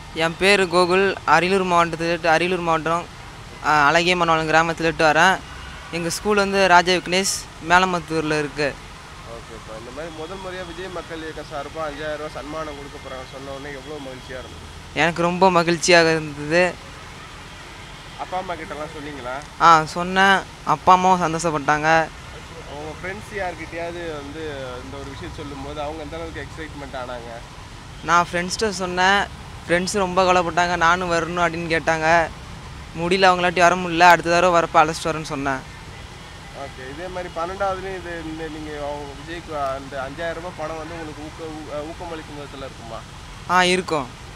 என் பேர் கோகுல் அரியலூர் மாவட்டத்தில் அரியலூர் மாவட்டம் ஆ, அழகிய மனோலம் கிராமத்திலிட்டு வரேன் எங்கள் ஸ்கூல் வந்து ராஜா விக்னேஷ் மேலமத்தூரில் இருக்குது ஓகேப்பா இந்த மாதிரி முதல் முறையாக விஜய் மக்கள் இயக்கம் சார்பாக அஞ்சாயிரம் ரூபாய் சன்மானம் கொடுக்க போகிறாங்க சொன்ன உடனே எவ்வளோ மகிழ்ச்சியாக இருந்தது எனக்கு ரொம்ப மகிழ்ச்சியாக இருந்தது அப்பா அம்மா கிட்டலாம் சொன்னீங்களா ஆ சொன்னேன் அப்பா அம்மாவும் சந்தோஷப்பட்டாங்க உங்கள் ஃப்ரெண்ட்ஸ் யார்கிட்டயாவது வந்து இந்த ஒரு விஷயம் சொல்லும்போது அவங்க எந்த அளவுக்கு எக்ஸைட்மெண்ட் ஆனாங்க நான் ஃப்ரெண்ட்ஸ்கிட்ட சொன்னேன் ஃப்ரெண்ட்ஸ் ரொம்ப கவலைப்பட்டாங்க நானும் வரணும் அப்படின்னு கேட்டாங்க முடியல அவங்களாட்டி வர முடியல அடுத்த தடவை வரப்போ அழைச்சிட்டு வரேன்னு சொன்னேன் ஓகே இதே மாதிரி பன்னெண்டாவதுலேயும் இது இந்த நீங்கள் விஜய்க்கு அந்த அஞ்சாயிரம் ரூபாய் பணம் வந்து உங்களுக்கு ஊக்க ஊ- ஊக்கமளிக்கும் விதத்தில் இருக்குமா ஆ இருக்கும்